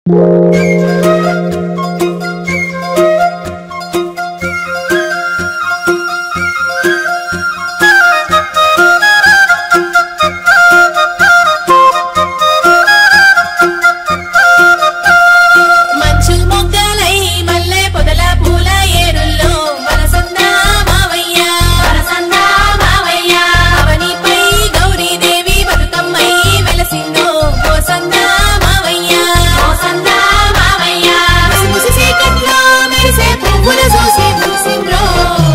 మంచు మొగ్గలై మల్లె పొదల పూల ఏరుల్లో మనసందా మావయ్య మనసందా మావయ్య అవనిపై గౌరీదేవి బతుకమ్మై వెలసిందో మోసందా మావయ్య మోసందా మావయ్య ముసి చీకట్లో మెరిసే పువ్వుల చూసి మురిసిండ్రో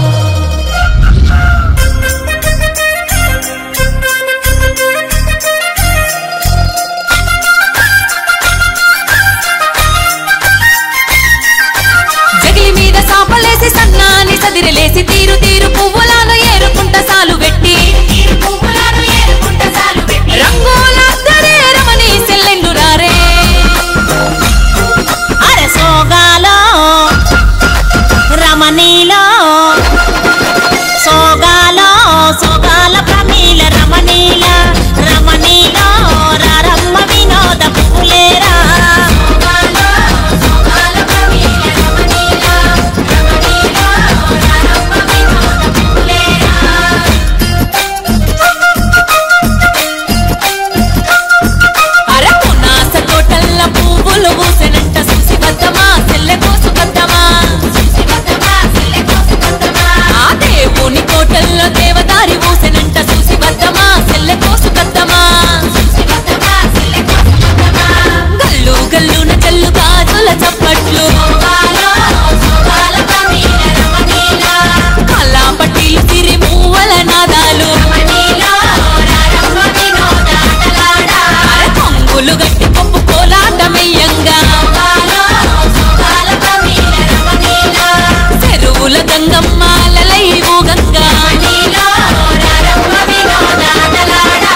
జగిలి మీద సాపలేసి సన్నాని సదిరిలేసి తీరు తీరు పువ్వులను ఏరుకుంట సాలు పెట్టి పువ్వులను ఏరుకుంట సాలు పెట్టి రంగుల రమణి సెల్లెండు రారే అరే సోగాలో రమణీలో సోగాలో సోగాల ప్రమీల రమణీల రమణీలో రరమ్మ వినోద పులేరా సోగాలో సోగాల ప్రమీల రమణీల రమణీల రరమ్మ వినోద పులేరా అరకు నాస తోటల్ల పువ్వులు పూసెనంట చూసి వద్దమా సెల్లె కోసు వద్దమా శివతమా సిల్లె కోసుకొద్దమా ఆ దేవుని కోటల్లో దేవదారి పూసెనంట చూసి వద్దమా సెల్లె కోసు వద్దమా శివతమా సిల్లె కోసుకొద్దమా గల్లు గల్లున జల్లు గాజుల చప్పట్లు సోగాలో సోగాల ప్రమీల రమణీల కల్లా పట్టీలు సిరి మూవల నాదాలు రమణీల రరమ్మ వినోద ఆటలాడా కొంగులు గట్టి కొప్పు కోలాటమయ్యంగా సోగాలో సోగాల ప్రమీల రమణీల చెరువుల గంగమ్మాలలై ఊగంగా రమణీల రరమ్మ వినోద ఆటలాడా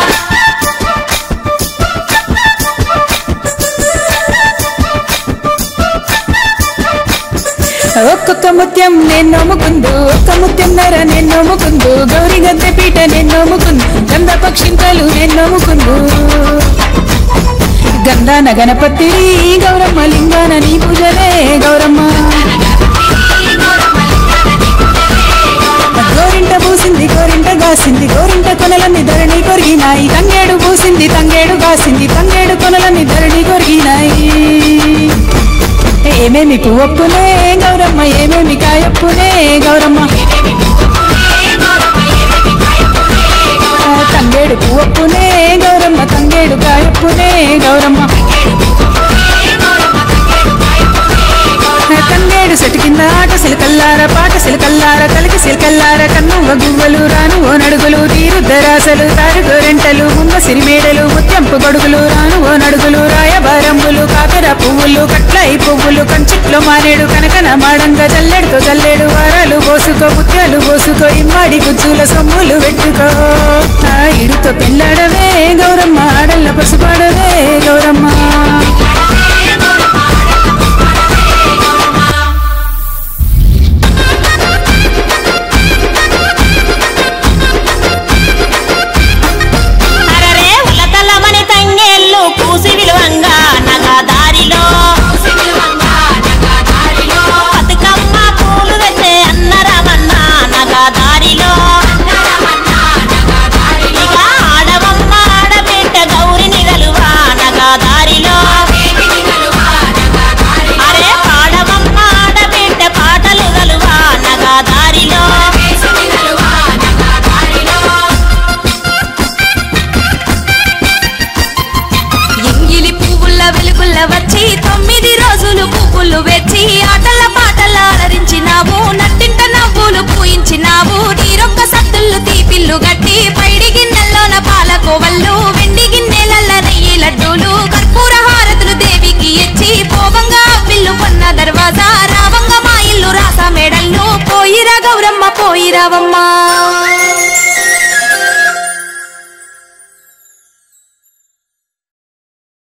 ఒక్కొక్క ముత్యం నేను నమ్ముకుందు ఒక్క ముత్యం నర నేను నమ్ముకుందు గౌరీ గద్దె పీట నేను నమ్ముకుందు గంధ పక్షింతలు నేను నమ్ముకుందు గంధాన గణపతి గౌరమ్మ లింగాన నీ పూజలే గౌరమ్మ గోరింట పూసింది గోరింట గాసింది గోరింట కొనలన్నీ ధరణి కొరిగినాయి తంగేడు పూసింది తంగేడు గాసింది తంగేడు కొనలన్నీ ధరణి కొరిగినాయి ఏమేమి పువ్వప్పునే గౌరమ్మ ఏమేమి కాయప్పునే గౌరమ్మ ఆ, తంగేడు పువ్వప్పునే గౌరమ్మ తంగేడు కాయప్పునే గౌరమ్మ ఆ, తంగేడు చెట్టు కింద ఆట సిలకల్లార పాట సిలకల్లార కలికి సిలకల్లార కన్నువ గువ్వలు రాను ఓ నడుగులు తీరుద్దరాసలు తారు గోరెంటలు ముంగ సిరిమేడలు ముత్యంపు గొడుగులు రాను ఓ నడుగులు రాయబారంబులు కాకర పువ్వులు కట్లయి పువ్వులు కంచిట్లో మానేడు కనకన మాడంగా జల్లెడుతో జల్లెడు వారాలు పోసుకో ముత్యాలు పోసుకో ఇమ్మాడి గుజ్జుల సొమ్ములు పెట్టుకో ఆ ఇడుతో పెళ్ళాడవే గౌరమ్మ ఆడల్ల పసుపాడవే గౌరమ్మ అరరే ఉలతలమని తంగేళ్ళు కూసి విలువంగా నగా దారిలో బతుకమ్మ పూలు తెచ్చే అన్న రమన్న నగా దారిలో ఇక ఆడవమ్మ ఆడబిడ్డ గౌరి నిగలువా నగా దారిలో అరే పాడవమ్మ ఆడబిడ్డ పాటలు గలువా నగా దారిలో ఎంగిలి పువ్వుల వెలుగుల్ల వచ్చి తొమ్మిది రోజులు పువ్వులు వెచ్చి ఆటల పాటల అలరించినావు నట్టింట నవ్వులు పూయించినావు నీరొక్క సత్తుళ్ళు తీపిల్లు గట్టి పైడి గిన్నెల్లోన పాలకోవళ్ళు వెండి గిన్నెలల్ల నెయ్యి లడ్డూలు కర్పూర హారతులు దేవికి ఇచ్చి పోవంగా పిల్లు కొన్న దర్వాజా రావంగా మా ఇల్లు రాస మేడల్లు పోయిరా గౌరమ్మ పోయిరావమ్మా